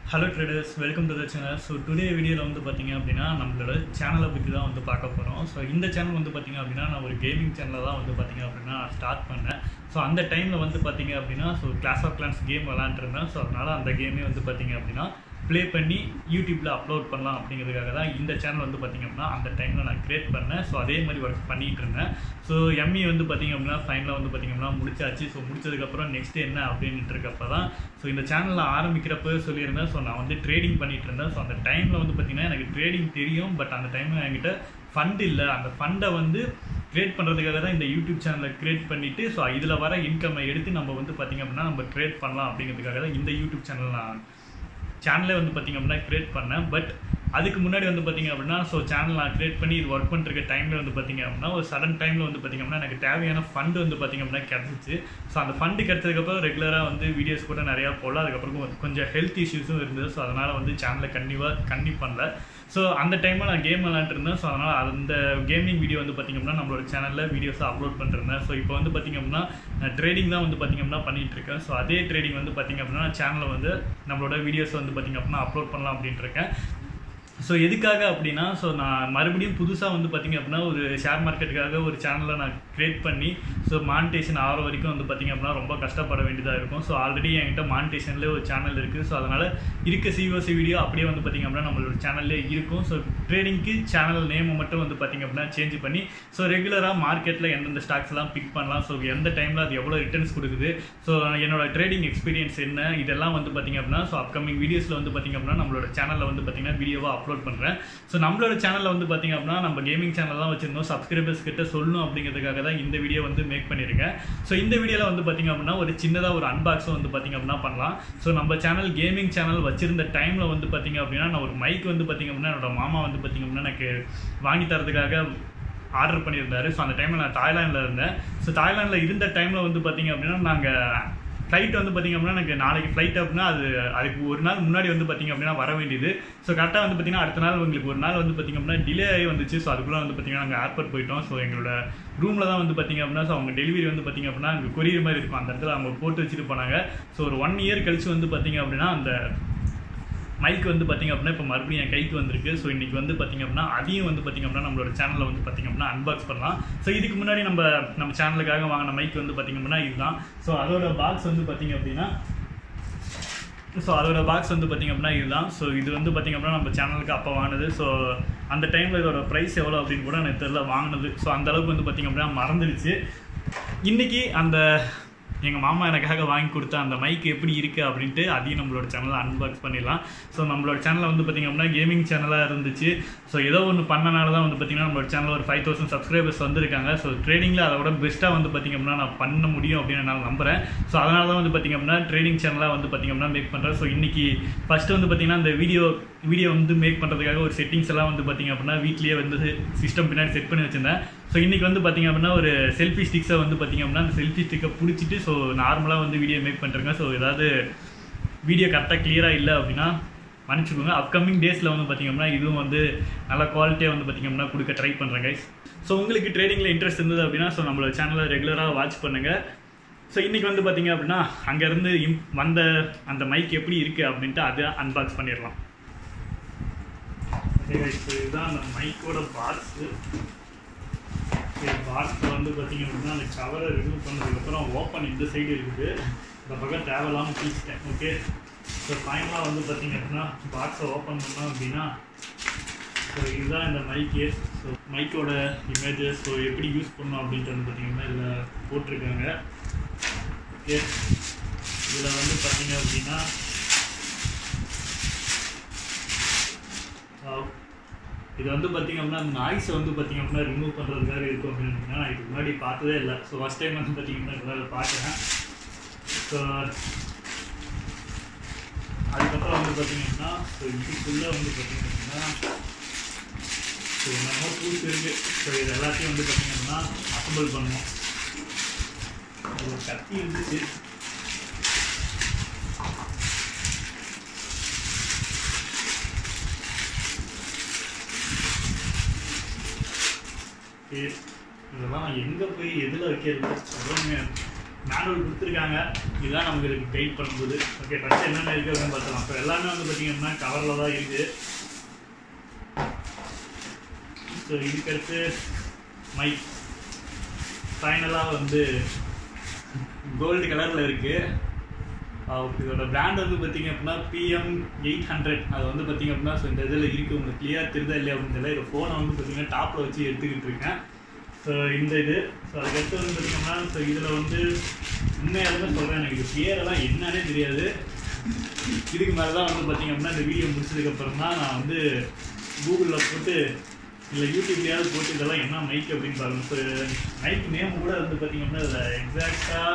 hello traders welcome to the channel so today வீடியோவில் வந்து பார்த்தீங்க அப்படின்னா நம்மளோட சேனலை பற்றி தான் வந்து பார்க்க போகிறோம் ஸோ இந்த சேனல் வந்து பார்த்தீங்க அப்படின்னா நான் ஒரு கேமிங் சேனலை தான் வந்து பார்த்தீங்க அப்படின்னா ஸ்டார்ட் பண்ணேன் ஸோ அந்த டைமில் வந்து பார்த்தீங்க அப்படின்னா so Clash of Clans game விளாண்டுருந்தேன் ஸோ அதனால் அந்த கேமே வந்து பார்த்தீங்க அப்படின்னா ப்ளே பண்ணி யூடியூப்பில் அப்லோட் பண்ணலாம் அப்படிங்கிறதுக்காக தான் இந்த சேனல் வந்து பார்த்திங்க அப்படின்னா அந்த டைமில் நான் க்ரியேட் பண்ணேன் ஸோ அதே மாதிரி ஒர்க் பண்ணிகிட்டு இருந்தேன் ஸோ எம்இ வந்து பார்த்திங்க அப்படின்னா ஃபைனலாக வந்து பார்த்திங்க அப்படின்னா முடிச்சாச்சு ஸோ முடிச்சதுக்கப்புறம் நெக்ஸ்ட் என்ன அப்படின்ட்டு இருக்கப்போ தான் ஸோ இந்த சேனலில் ஆரம்பிக்கிறப்ப சொல்லியிருந்தேன் ஸோ நான் வந்து ட்ரேடிங் பண்ணிகிட்டு இருந்தேன் ஸோ அந்த டைமில் வந்து பார்த்திங்கன்னா எனக்கு ட்ரேடிங் தெரியும் பட் அந்த டைமில் என்கிட்ட ஃபண்ட் இல்லை அந்த ஃபண்டை வந்து க்ரியேட் பண்ணுறதுக்காக தான் இந்த யூடியூப் சேனலை க்ரியேட் பண்ணிவிட்டு ஸோ இதில் வர இன்கம்மை எடுத்து நம்ம வந்து பார்த்திங்க அப்படின்னா நம்ம ட்ரேட் பண்ணலாம் அப்படிங்கிறதுக்காக தான் இந்த யூடியூப் சேனல் நான் சேனலே வந்து பார்த்திங்க அப்படின்னா க்ரியேட் பண்ணேன் பட் அதுக்கு முன்னாடி வந்து பார்த்திங்க அப்படின்னா ஸோ சேனல் நான் க்ரியேட் பண்ணி இது ஒர்க் பண்ணிருக்க டைமில் வந்து பார்த்திங்க அப்படின்னா ஒரு சடன் டைமில் வந்து பார்த்திங்க அப்படின்னா எனக்கு தேவையான ஃபண்டு வந்து பார்த்திங்க அப்படின்னா கிடச்சிச்சு ஸோ அந்த ஃபண்டு கிடச்சதுக்கப்புறம் ரெகுலராக வந்து வீடியோஸ் கூட நிறையா போடல அதுக்கப்புறம் கொஞ்சம் ஹெல்த் இஷ்யூஸும் இருந்தது ஸோ அதனால் வந்து சேனலை கண்டிப்பாக கண்டி பண்ணல ஸோ அந்த டைமில் நான் கேம் விளாண்டுருந்தேன் ஸோ அதனால் அந்த கேமிங் வீடியோ வந்து பார்த்திங்க அப்படின்னா நம்மளோட சேனலில் வீடியோஸை அப்லோட் பண்ணிருந்தேன் ஸோ இப்போ வந்து பார்த்திங்க அப்படின்னா நான் ட்ரேடிங் தான் வந்து பார்த்திங்க அப்படின்னா பண்ணிகிட்டு இருக்கேன் ஸோ அதே ட்ரேடிங் வந்து பார்த்திங்க அப்படின்னா சேனலில் வந்து நம்மளோட வீடியோஸ் வந்து பார்த்திங்க அப்படின்னா அப்லோட் பண்ணலாம் அப்படின்ட்டு இருக்கேன் ஸோ எதுக்காக அப்படின்னா ஸோ நான் மறுபடியும் புதுசாக வந்து பார்த்திங்க அப்படின்னா ஒரு ஷேர் மார்க்கெட்டுக்காக ஒரு சேனலை நான் க்ரியேட் பண்ணி ஸோ மானிட்டேஷன் ஆகிற வரைக்கும் வந்து பார்த்திங்க அப்படின்னா ரொம்ப கஷ்டப்பட வேண்டியதாக இருக்கும் ஸோ ஆல்ரெடி என்கிட்ட மானிட்டேஷன்லேயே ஒரு சேனல் இருக்குது ஸோ அதனால் இருக்க சிஓசி வீடியோ அப்படியே வந்து பார்த்திங்க அப்படின்னா நம்மளோட சேனல்லே இருக்கும் ஸோ ட்ரேடிங்க்கு சேனல் நேமை மட்டும் வந்து பார்த்திங்க அப்படின்னா சேஞ்ச் பண்ணி ஸோ ரெகுலராக மார்க்கெட்டில் எந்தெந்த ஸ்டாக்ஸ்லாம் பிக் பண்ணலாம் ஸோ எந்த டைமில் அது எவ்வளோ ரிட்டர்ன்ஸ் கொடுக்குது ஸோ என்னோட ட்ரேடிங் எக்ஸ்பீரியன்ஸ் என்ன இதெல்லாம் வந்து பார்த்திங்க அப்படின்னா ஸோ அப்கமிங் வீடியோஸில் வந்து பார்த்திங்க அப்படின்னா நம்மளோட சேனலில் வந்து பார்த்திங்கன்னா வீடியோவாக அப்லோட் பண்ணுறேன் ஸோ நம்மளோட சேனலில் வந்து பார்த்திங்க அப்படின்னா நம்ம கேமிங் சேனல் தான் வச்சிருந்தோம் சப்ஸ்கிரைபர்ஸ் கிட்ட சொல்லணும் அப்படிங்கிறதுக்காக தான் இந்த வீடியோ வந்து மேக் பண்ணியிருக்கேன் ஸோ இந்த வீடியோவில் வந்து பார்த்திங்க அப்படின்னா ஒரு சின்னதாக ஒரு அன்பாக்ஸும் வந்து பார்த்திங்க அப்படின்னா பண்ணலாம் ஸோ நம்ம சேனல் கேமிங் சேனல் வச்சிருந்த டைமில் வந்து பார்த்திங்க அப்படின்னா நான் ஒரு மைக் வந்து பார்த்திங்க அப்படின்னா என்னோட மாமா வந்து பார்த்திங்க அப்படின்னா எனக்கு வாங்கி தரதுக்காக ஆர்டர் பண்ணியிருந்தாரு ஸோ அந்த டைமில் நான் தாய்லாண்டில் இருந்தேன் ஸோ தாய்லாண்டில் இருந்த டைமில் வந்து பார்த்திங்க அப்படின்னா நாங்கள் ஃப்ளைட் வந்து பார்த்திங்க அப்படின்னா எனக்கு நாளைக்கு ஃப்ளைட் அப்படின்னா அது அதுக்கு ஒரு நாள் முன்னாடி வந்து பார்த்திங்க அப்படின்னா வர வேண்டியது ஸோ கரெக்டாக வந்து பார்த்திங்கன்னா அடுத்த நாள் உங்களுக்கு ஒரு நாள் வந்து பார்த்திங்க அப்படின்னா டிலே ஆகி வந்துச்சு ஸோ அதுக்குள்ளே வந்து பார்த்திங்கன்னா நாங்கள் ஏர்போர்ட் போயிட்டோம் ஸோ எங்களோட ரூமில் தான் வந்து பார்த்திங்க அப்படின்னா ஸோ அவங்க டெலிவரி வந்து பார்த்திங்க அப்படின்னா அங்கே கொரியர் மாதிரி இருக்கும் அந்த இடத்துல அவங்க போட்டு வச்சுட்டு போனாங்க ஸோ ஒரு ஒன் இயர் கழிச்சு வந்து பார்த்திங்க அப்படின்னா அந்த மைக் வந்து பார்த்திங்க அப்படின்னா இப்போ மறுபடியும் என் கைக்கு வந்திருக்கு ஸோ இன்றைக்கி வந்து பார்த்திங்க அப்படின்னா அதையும் வந்து பார்த்திங்க அப்படின்னா நம்மளோட சேனலில் வந்து பார்த்திங்க அப்படின்னா அன்பாக்ஸ் பண்ணலாம் ஸோ இதுக்கு முன்னாடி நம்ம நம்ம சேனலுக்காக வாங்கின மைக் வந்து பார்த்திங்க அப்படின்னா இதுதான் ஸோ அதோட பாக்ஸ் வந்து பார்த்திங்க அப்படின்னா ஸோ அதோட பாக்ஸ் வந்து பார்த்திங்க அப்படின்னா இதுதான் ஸோ இது வந்து பார்த்திங்க அப்படின்னா நம்ம சேனலுக்கு அப்போ வாங்கினது ஸோ அந்த டைமில் இதோட ப்ரைஸ் எவ்வளோ அப்படின்னு கூட எனக்கு தெரில வாங்கினது ஸோ அந்த அளவுக்கு வந்து பார்த்திங்க அப்படின்னா மறந்துடுச்சு இன்றைக்கி அந்த எங்கள் மாமா எனக்காக வாங்கி கொடுத்த அந்த மைக் எப்படி இருக்குது அப்படின்ட்டு அதையும் நம்மளோட சேனலில் அன்பாக்ஸ் பண்ணிடலாம் ஸோ நம்மளோட சேனலில் வந்து பார்த்திங்க அப்படின்னா கேமிங் சேனலாக இருந்துச்சு ஸோ ஏதோ ஒன்று பண்ணனால தான் வந்து பார்த்திங்கன்னா நம்மளோட சேனலில் ஒரு ஃபைவ் தௌசண்ட் சப்ஸ்கிரைபர்ஸ் வந்திருக்காங்க ஸோ ட்ரேடிங்கில் அதை விட பெஸ்ட்டாக வந்து பார்த்திங்க அப்படின்னா நான் பண்ண முடியும் அப்படின்னு நான் நம்புகிறேன் ஸோ அதனால தான் வந்து பார்த்திங்க அப்படின்னா ட்ரேடிங் சேனலாக வந்து பார்த்திங்க அப்படின்னா மேக் பண்ணுறேன் ஸோ இன்றைக்கி ஃபஸ்ட்டு வந்து பார்த்திங்கன்னா இந்த வீடியோ வீடியோ வந்து மேக் பண்ணுறதுக்காக ஒரு செட்டிங்ஸ் எல்லாம் வந்து பார்த்திங்க அப்படின்னா வீட்லேயே வந்து சிஸ்டம் பின்னாடி செட் பண்ணி வச்சுருந்தேன் ஸோ இன்றைக்கி வந்து பார்த்திங்க அப்படின்னா ஒரு செல்ஃபி ஸ்டிக்ஸை வந்து பார்த்திங்க அப்படின்னா அந்த செல்ஃபி ஸ்டிக்கை பிடிச்சிட்டு ஸோ நார்மலாக வந்து வீடியோ மேக் பண்ணுறேங்க ஸோ ஏதாவது வீடியோ கரெக்டாக கிளியராக இல்லை அப்படின்னா மன்னிச்சுக்கோங்க அப்கமிங் டேஸில் வந்து பார்த்திங்க அப்படின்னா இதுவும் வந்து நல்ல குவாலிட்டியாக வந்து பார்த்திங்க அப்படின்னா கொடுக்க ட்ரை பண்ணுறேன் கைஸ் ஸோ உங்களுக்கு ட்ரேடிங்கில் இன்ட்ரெஸ்ட் இருந்தது அப்படின்னா ஸோ நம்மளோட சேனலை ரெகுலராக வாட்ச் பண்ணுங்கள் ஸோ இன்றைக்கி வந்து பார்த்திங்க அப்படின்னா அங்கேருந்து இம் வந்த அந்த மைக் எப்படி இருக்குது அப்படின்ட்டு அதை அன்பாக்ஸ் பண்ணிடலாம் ஸோ இதுதான் அந்த மைக்கோட பாக்ஸு பாக்ஸில் வந்து பார்த்திங்க அப்படின்னா அந்த கவரை ரிமூவ் பண்ணதுக்கப்புறம் ஓப்பன் இந்த சைடு இருக்குது இந்த பக்கம் தேவையில்லாமல் பிடிச்சிட்டேன் ஓகே ஸோ ஃபைனலாக வந்து பார்த்திங்க அப்படின்னா பாக்ஸை ஓப்பன் பண்ணோம் அப்படின்னா ஸோ இதுதான் இந்த மைக்கு ஸோ மைக்கோட இமேஜஸ் ஸோ எப்படி யூஸ் பண்ணோம் அப்படின்ட்டு வந்து பார்த்திங்கன்னா இதில் போட்டிருக்காங்க ஓகே இதில் வந்து பார்த்திங்க அப்படின்னா இது வந்து பார்த்திங்க அப்படின்னா அந்த நாய்ஸை வந்து பார்த்திங்க அப்படின்னா ரிமூவ் பண்ணுறதுக்காக இருக்கும் அப்படின்னு நான் இதுக்கு முன்னாடி பார்த்ததே இல்லை ஸோ ஃபஸ்ட் டைம் வந்து பார்த்திங்கன்னா இதெல்லாம் பார்க்குறேன் ஸோ அதுக்கப்புறம் வந்து பார்த்திங்கன்னா ஸோ இதுக்குள்ளே வந்து பார்த்திங்க அப்படின்னா ஸோ என்னமோ டூல்ஸ் இருக்குது ஸோ இது எல்லாத்தையும் வந்து பார்த்திங்க அப்படின்னா அசம்பிள் பண்ணணும் ஒரு கத்தி இருந்துச்சு இதெல்லாம் நான் எங்கே போய் எதில் வைக்கிறது சொல்லுங்க மேனுவல் கொடுத்துருக்காங்க இதுதான் நமக்கு இதுக்கு கைட் பண்ணும்போது ஓகே ஃபஸ்ட்டு என்னென்ன இருக்குது அப்படின்னு பார்த்தலாம் ஸோ எல்லாமே வந்து பார்த்தீங்கன்னா கவரில் தான் இருக்குது ஸோ இதுக்கடுத்து மைக் ஃபைனலாக வந்து கோல்டு கலரில் இருக்குது இதோட பிராண்ட் வந்து பார்த்தீங்க அப்படின்னா பிஎம் எயிட் ஹண்ட்ரட் அது வந்து பார்த்தீங்க அப்படின்னா ஸோ இந்த இதில் இருக்குது உங்களுக்கு கிளியர் தெரியுதா இல்லையா அப்படின்னு தெரியல இந்த ஃபோனை வந்து பார்த்தீங்கன்னா டாப்பில் வச்சு எடுத்துக்கிட்டு இருக்கேன் ஸோ இந்த இது ஸோ அதுக்கடுத்து வந்து பார்த்தீங்கன்னா ஸோ இதில் வந்து உண்மையாலுமே சொல்கிறேன் எனக்கு இது பேரெல்லாம் என்னன்னே தெரியாது இதுக்கு மேலே தான் வந்து பார்த்தீங்க அப்படின்னா இந்த வீடியோ முடிச்சதுக்கப்புறம் தான் நான் வந்து கூகுளில் போட்டு இல்லை யூடியூப்லேயாவது போட்டு இதெல்லாம் என்ன மைக் அப்படின்னு பாருங்க ஸோ மைக் நேம் கூட வந்து பார்த்தீங்க அப்படின்னா இதில் எக்ஸாக்டாக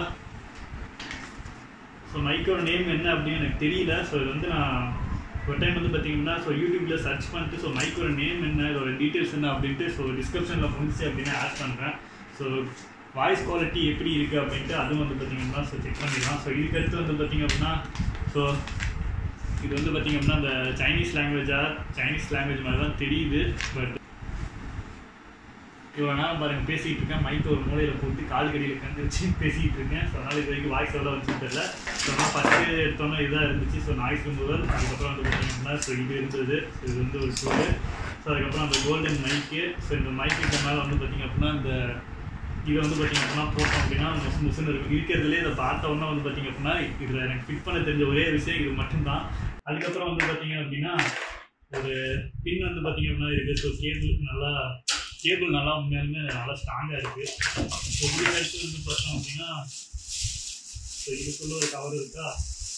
ஸோ மைக்கோட நேம் என்ன அப்படின்னு எனக்கு தெரியல ஸோ இது வந்து நான் ஒரு டைம் வந்து பார்த்தீங்கன்னா ஸோ யூடியூப்பில் சர்ச் பண்ணிட்டு ஸோ மைக்கோட நேம் என்ன இதோட டீட்டெயில்ஸ் என்ன அப்படின்ட்டு ஸோ டிஸ்கிரிப்ஷனில் முடிச்சு அப்படின்னு ஆட் பண்ணுறேன் ஸோ வாய்ஸ் குவாலிட்டி எப்படி இருக்குது அப்படின்ட்டு அதுவும் வந்து பார்த்தீங்கன்னா ஸோ செக் பண்ணிடலாம் ஸோ இதுக்கடுத்து வந்து பார்த்தீங்க அப்படின்னா ஸோ இது வந்து பார்த்தீங்க அப்படின்னா அந்த சைனீஸ் லாங்குவேஜாக சைனீஸ் லாங்குவேஜ் மாதிரி தான் தெரியுது பட் இவ்வளோ நேரம் பாருங்க பேசிகிட்டு இருக்கேன் மைக் ஒரு மூலையில் போட்டு கால் கடியில் கண்டு வச்சு பேசிகிட்டு இருக்கேன் ஸோ அதனால் இது வரைக்கும் வாய்ஸ் எவ்வளோ வச்சு தெரியல ஸோ நான் ஃபஸ்ட்டு எடுத்தோன்னே இதாக இருந்துச்சு ஸோ நாய்ஸ் முதல் அதுக்கப்புறம் வந்து பார்த்தீங்கன்னா ஸோ இது இருந்தது ஸோ இது வந்து ஒரு டூரு ஸோ அதுக்கப்புறம் அந்த கோல்டன் மைக்கு ஸோ இந்த மைக்கு மேலே வந்து பார்த்தீங்க அப்படின்னா இந்த இதை வந்து பார்த்தீங்க அப்படின்னா போட்டோம் அப்படின்னா முசு முசுன்னு இருக்கும் இருக்கிறதுலே இதை பார்த்த உடனே வந்து பார்த்தீங்க அப்படின்னா இதில் எனக்கு ஃபிட் பண்ண தெரிஞ்ச ஒரே விஷயம் இது மட்டும்தான் அதுக்கப்புறம் வந்து பார்த்தீங்க அப்படின்னா ஒரு பின் வந்து பார்த்தீங்க அப்படின்னா இருக்குது ஸோ கேபிள் நல்லா கேபிள் நல்லா உண்மையாலுமே நல்லா ஸ்ட்ராங்காக இருக்குது ஸோ இப்படி கழிச்சு வந்து பார்த்தோம் அப்படின்னா ஸோ இதுக்குள்ள ஒரு கவர் இருக்கா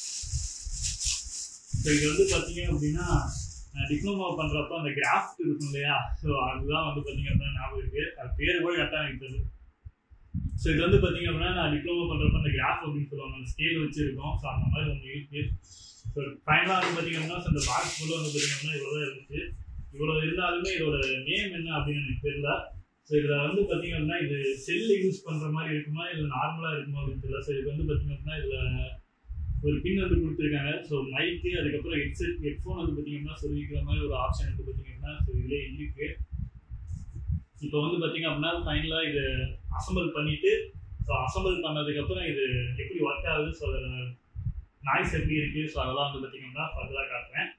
ஸோ இது வந்து பார்த்தீங்க அப்படின்னா டிப்ளமோ பண்ணுறப்போ அந்த கிராஃப்ட் இருக்கும் இல்லையா ஸோ அதுதான் வந்து பார்த்தீங்க அப்படின்னா ஞாபகம் இருக்குது அது பேர் கூட கரெக்டாக எனக்கு தெரியுது ஸோ இது வந்து பார்த்தீங்க அப்படின்னா நான் டிப்ளமோ பண்ணுறப்ப அந்த கிராஃப் அப்படின்னு சொல்லுவாங்க அந்த ஸ்கேல் வச்சுருக்கோம் ஸோ அந்த மாதிரி ஒன்று இருக்கு ஸோ ஃபைனலாக வந்து பார்த்தீங்க அப்படின்னா ஸோ இந்த பாக்ஸ் ஃபுல்லாக வந்து பார்த்தீங்க அப்படின்னா இவ்வளோ தான் இருந்துச்சு இவ்வளோ இருந்தாலுமே இதோட நேம் என்ன அப்படின்னு எனக்கு தெரியல ஸோ இதில் வந்து பார்த்தீங்க அப்படின்னா இது செல்லு யூஸ் பண்ணுற மாதிரி இருக்குமா இல்லை நார்மலாக இருக்குமா அப்படின்னு தெரியல ஸோ இது வந்து பார்த்தீங்க அப்படின்னா இதில் ஒரு பின் வந்து கொடுத்துருக்காங்க ஸோ மைக்கு அதுக்கப்புறம் ஹெட்செட் ஹெட்ஃபோன் வந்து பார்த்தீங்கன்னா சொல்லிக்கிற மாதிரி ஒரு ஆப்ஷன் வந்து பார்த்தீங்கன்னா ஸோ இதிலே இருக்கு இப்போ வந்து பார்த்தீங்க அப்படின்னா ஃபைனலாக இது அசம்பிள் பண்ணிட்டு ஸோ அசம்பிள் பண்ணதுக்கப்புறம் இது எப்படி ஒர்க் ஆகுது ஸோ அதில் நாய்ஸ் எப்படி இருக்குது ஸோ அதெல்லாம் வந்து பார்த்தீங்கன்னா ஃபர்தராக காட்டுறேன்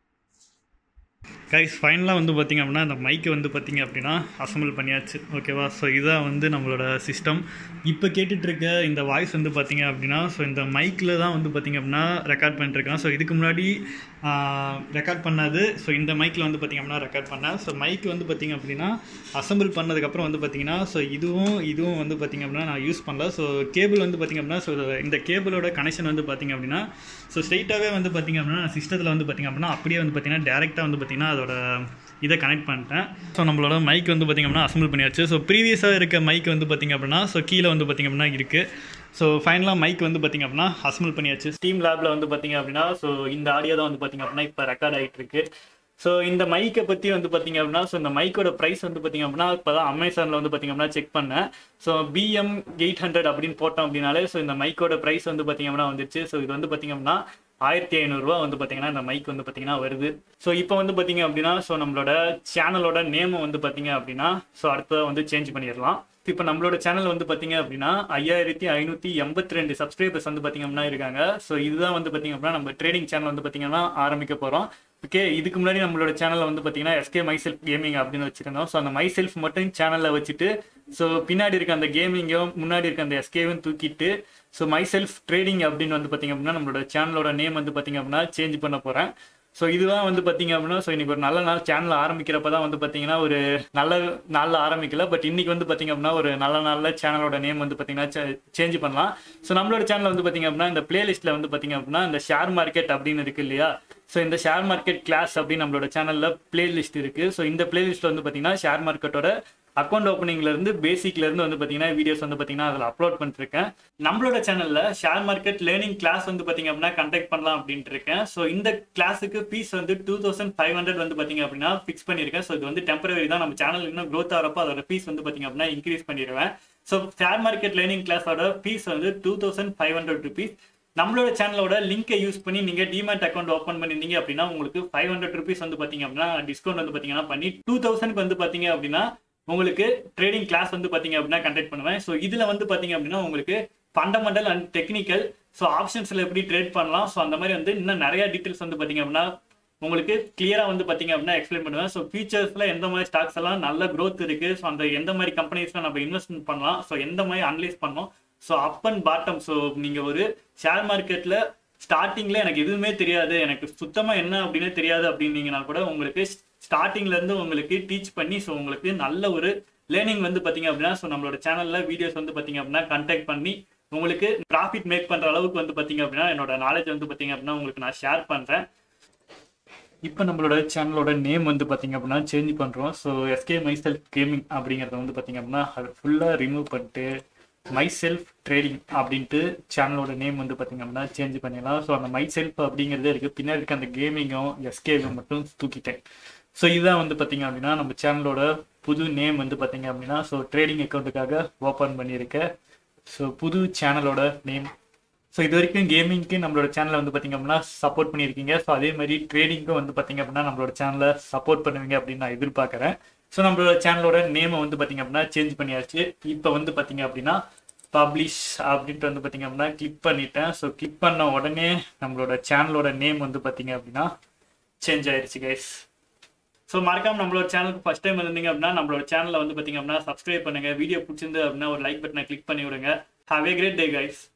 கைஸ் ஃபைனலாக வந்து பார்த்திங்க அப்படின்னா இந்த மைக்கு வந்து பார்த்திங்க அப்படின்னா அசம்பிள் பண்ணியாச்சு ஓகேவா ஸோ இதுதான் வந்து நம்மளோட சிஸ்டம் இப்போ கேட்டுட்ருக்க இந்த வாய்ஸ் வந்து பார்த்திங்க அப்படின்னா ஸோ இந்த மைக்கில் தான் வந்து பார்த்திங்க அப்படின்னா ரெக்கார்ட் பண்ணிட்டுருக்கேன் ஸோ இதுக்கு முன்னாடி ரெக்கார்ட் பண்ணது ஸோ இந்த மைக்கில் வந்து பார்த்திங்க அப்படின்னா ரெக்கார்ட் பண்ணேன் ஸோ மைக் வந்து பார்த்திங்க அப்படின்னா அசம்பிள் பண்ணதுக்கப்புறம் வந்து பார்த்திங்கன்னா ஸோ இதுவும் இதுவும் வந்து பார்த்திங்க அப்படின்னா நான் யூஸ் பண்ணல ஸோ கேபிள் வந்து பார்த்திங்க அப்படின்னா ஸோ இந்த கேபிளோட கனெக்ஷன் வந்து பார்த்திங்க அப்படின்னா ஸோ ஸ்ட்ரைட்டாகவே வந்து பார்த்திங்க அப்படின்னா சிஸ்டத்தில் வந்து பார்த்திங்க அப்படின்னா அப்படியே வந்து பார்த்திங்கன்னா டேரெக்டாக வந்து பார்த்திங்கன்னா அதோட இதை கனெக்ட் பண்ணிட்டேன் ஸோ நம்மளோட மைக் வந்து பார்த்திங்க அப்படின்னா அசம்பிள் பண்ணியாச்சு ஸோ ப்ரீவியஸாக இருக்க மைக் வந்து பார்த்திங்க அப்படின்னா ஸோ கீழே வந்து பார்த்திங்க அப்படின்னா இருக்குது ஸோ ஃபைனலாக மைக் வந்து பார்த்திங்க அப்படின்னா அசம்பிள் பண்ணியாச்சு ஸ்டீம் லேபில் வந்து பார்த்திங்க அப்படின்னா ஸோ இந்த ஆடியோ தான் வந்து பார்த்திங்க அப்படின்னா இப்போ ரெக்கார்ட் ஆகிட்டு இருக்கு ஸோ இந்த மைக்கை பற்றி வந்து பார்த்திங்க அப்படின்னா ஸோ இந்த மைக்கோட ப்ரைஸ் வந்து பார்த்திங்க அப்படின்னா இப்போ தான் அமேசானில் வந்து பார்த்திங்க அப்படின்னா செக் பண்ணேன் ஸோ பிஎம் எயிட் ஹண்ட்ரட் அப்படின்னு போட்டோம் அப்படின்னாலே ஸோ இந்த மைக்கோட ப்ரைஸ் வந்து பார்த்திங்க அப்படின்னா வந்துச்சு ஸோ இது வந்து பார்த்திங்க அப்படின்னா ஆயிரத்தி ஐநூறுரூவா வந்து பார்த்தீங்கன்னா இந்த மைக் வந்து பார்த்தீங்கன்னா வருது ஸோ இப்போ வந்து பார்த்தீங்க அப்படின்னா ஸோ நம்மளோட சேனலோட நேமை வந்து பார்த்தீங்க அப்படின்னா ஸோ அடுத்ததாக வந்து சேஞ்ச் பண்ணிடலாம் இப்போ நம்மளோட சேனல் வந்து பார்த்தீங்க அப்படின்னா ஐயாயிரத்தி ஐநூற்றி எண்பத்தி ரெண்டு சப்ஸ்கிரைபர்ஸ் வந்து பார்த்தீங்க அப்படின்னா இருக்காங்க ஸோ இதுதான் வந்து பார்த்தீங்க அப்படின்னா நம்ம ட்ரேடிங் சேனல் வந்து பார்த்தீங்கன்னா ஆரம்பிக்க போகிறோம் ஓகே இதுக்கு முன்னாடி நம்மளோட சேனலில் வந்து பார்த்தீங்கன்னா எஸ்கே மை செல்ஃப் கேமிங் அப்படின்னு வச்சுருந்தோம் ஸோ அந்த மை செல்ஃப் மட்டும் சேனலில் வச்சுட்டு ஸோ பின்னாடி இருக்க அந்த கேமிங்கும் முன்னாடி இருக்க அந்த எஸ்கேவும் தூக்கிட்டு ஸோ மை செல்ஃப் ட்ரேடிங் அப்படின்னு வந்து பார்த்தீங்க அப்படின்னா நம்மளோட சேனலோட நேம் வந்து பார்த்தீங்க அப்படின்னா சேஞ்ச் பண்ண போகிறேன் ஸோ இதுதான் வந்து பார்த்தீங்க அப்படின்னா ஸோ இன்னைக்கு ஒரு நல்ல நாள் சேனல் ஆரம்பிக்கிறப்ப தான் வந்து பார்த்தீங்கன்னா ஒரு நல்ல நாளில் ஆரம்பிக்கல பட் இன்னைக்கு வந்து பார்த்தீங்க அப்படின்னா ஒரு நல்ல நாளில் சேனலோட நேம் வந்து பார்த்தீங்கன்னா சேஞ்ச் பண்ணலாம் ஸோ நம்மளோட சேனல் வந்து பார்த்தீங்க அப்படின்னா இந்த பிளேலிஸ்ட்டில் வந்து பார்த்தீங்க அப்படின்னா இந்த ஷேர் மார்க்கெட் அப்படின்னு இருக்கு இல்லையா ஸோ இந்த ஷேர் மார்க்கெட் கிளாஸ் அப்படின்னு நம்மளோட சேனலில் பிளேலிஸ்ட் இருக்குது ஸோ இந்த பிளேலிஸ்ட்டில் வந்து பார்த்தீங்கன்னா ஷேர் மார்க்கெட்டோட அக்கௌண்ட் ஓப்பனிங்ல இருந்து பேசிக்ல இருந்து வந்து பாத்தீங்கன்னா வீடியோஸ் வந்து பாத்தீங்கன்னா அதில் அப்லோட் பண்ணிருக்கேன் நம்மளோட சேனல்ல ஷேர் மார்க்கெட் லேர்னிங் கிளாஸ் வந்து பாத்தீங்க அப்படின்னா கண்டக்ட் பண்ணலாம் அப்படின்ட்டு இருக்கேன் ஸோ இந்த கிளாஸுக்கு ஃபீஸ் வந்து டூ தௌசண்ட் ஃபைவ் ஹண்ட்ரட் வந்து பாத்தீங்க அப்படின்னா ஃபிக்ஸ் பண்ணியிருக்கேன் ஸோ இது வந்து டெம்பரரி தான் நம்ம சேனல் இன்னும் க்ரோத் ஆகிறப்போ அதோட ஃபீஸ் வந்து பாத்தீங்க அப்படின்னா இன்க்ரீஸ் பண்ணிடுவேன் ஸோ ஷேர் மார்க்கெட் லேர்னிங் கிளாஸோட ஃபீஸ் வந்து two thousand five hundred rupees நம்மளோட சேனலோட லிங்கை யூஸ் பண்ணி நீங்க டிமேட் அக்கௌண்ட் ஓப்பன் பண்ணிருந்தீங்க அப்படின்னா உங்களுக்கு ஃபைவ் ஹண்ட்ரட் ருபீஸ் வந்து பாத்தீங்க அப்படின்னா டிஸ்கவுண்ட் வந்து பாத்தீங்கன்னா பண்ணி டூ தௌசண்ட்க்கு வந்து பாத்தீங்க அப்படின்னா உங்களுக்கு ட்ரேடிங் கிளாஸ் வந்து பாத்தீங்க அப்படின்னா கண்டக்ட் பண்ணுவேன் ஸோ இதுல வந்து பாத்தீங்க அப்படின்னா உங்களுக்கு ஃபண்டமெண்டல் அண்ட் டெக்னிக்கல் ஸோ ஆப்ஷன்ஸில் எப்படி ட்ரேட் பண்ணலாம் ஸோ அந்த மாதிரி வந்து இன்னும் நிறைய டீட்டெயில்ஸ் வந்து பார்த்தீங்க அப்படின்னா உங்களுக்கு கிளியராக வந்து பார்த்தீங்க அப்படின்னா எக்ஸ்பிளைன் பண்ணுவேன் ஸோ ஃபியூச்சர்ஸில் எந்த மாதிரி ஸ்டாக்ஸ் எல்லாம் நல்ல growth இருக்குது ஸோ அந்த எந்த மாதிரி கம்பெனிஸ்லாம் நம்ம இன்வெஸ்ட்மெண்ட் பண்ணலாம் ஸோ எந்த மாதிரி அனலைஸ் பண்ணோம் so up and bottom so நீங்கள் ஒரு ஷேர் மார்க்கெட்டில் ஸ்டார்டிங்கில் எனக்கு எதுவுமே தெரியாது எனக்கு சுத்தமாக என்ன அப்படின்னு தெரியாது அப்படின்னீங்கன்னா கூட உங்களுக்கு ஸ்டார்டிங்லேருந்து உங்களுக்கு டீச் பண்ணி ஸோ உங்களுக்கு நல்ல ஒரு லேர்னிங் வந்து பார்த்தீங்க அப்படின்னா ஸோ நம்மளோட சேனலில் வீடியோஸ் வந்து பார்த்தீங்க அப்படின்னா கண்டெக்ட் பண்ணி உங்களுக்கு ப்ராஃபிட் மேக் பண்ணுற அளவுக்கு வந்து பார்த்தீங்க அப்படின்னா என்னோட நாலேஜ் வந்து பார்த்தீங்க அப்படின்னா உங்களுக்கு நான் ஷேர் பண்ணுறேன் இப்போ நம்மளோட சேனலோட நேம் வந்து பார்த்தீங்க அப்படின்னா சேஞ்ச் பண்ணுறோம் so SK myself gaming அப்படிங்கிறத வந்து பார்த்தீங்க அப்படின்னா அது ஃபுல்லாக ரிமூவ் பண்ணிட்டு மை செல்ஃப் ட்ரேடிங் அப்படின்ட்டு சேனலோட நேம் வந்து பார்த்தீங்க அப்படின்னா சேஞ்ச் பண்ணிடலாம் ஸோ அந்த மை செல்ஃப் அப்படிங்கிறதே இருக்குது பின்னாடி இருக்க அந்த கேமிங்கும் எஸ்கேவும் மட்டும் தூக்கிட்டேன் ஸோ இதுதான் வந்து பார்த்தீங்க அப்படின்னா நம்ம சேனலோட புது நேம் வந்து பார்த்தீங்க அப்படின்னா ஸோ ட்ரேடிங் அக்கௌண்ட்டுக்காக ஓப்பன் பண்ணியிருக்கேன் ஸோ புது சேனலோட நேம் ஸோ இது வரைக்கும் கேமிங்க்கு நம்மளோட சேனலை வந்து பார்த்தீங்க அப்படின்னா சப்போர்ட் பண்ணியிருக்கீங்க ஸோ அதே மாதிரி ட்ரேடிங்க்கும் வந்து பார்த்தீங்க அப்படின்னா நம்மளோட சேனலை சப்போர்ட் பண்ணுவீங்க அப்படின்னு நான் எதிர்பார்க்குறேன் ஸோ நம்மளோட சேனலோட நேமை வந்து பார்த்தீங்க அப்படின்னா சேஞ்ச் பண்ணியாச்சு இப்போ வந்து பார்த்தீங்க அப்படின்னா பப்ளிஷ் அப்படின்ட்டு வந்து பார்த்தீங்க அப்படின்னா கிளிக் பண்ணிட்டேன் ஸோ கிளிக் பண்ண உடனே நம்மளோட சேனலோட நேம் வந்து பார்த்தீங்க அப்படின்னா சேஞ்ச் ஆயிடுச்சு கைஸ் ஸோ மறக்காம நம்மளோட சேனலுக்கு ஃபஸ்ட் டைம் இருந்தீங்க அப்படின்னா நம்மளோட சேனலை வந்து பார்த்தீங்க அப்படின்னா சப்ஸ்கிரைப் பண்ணுங்க வீடியோ பிடிச்சிருந்து அப்படின்னா ஒரு லைக் பட்டனை கிளிக் பண்ணி விடுங்க have a great day guys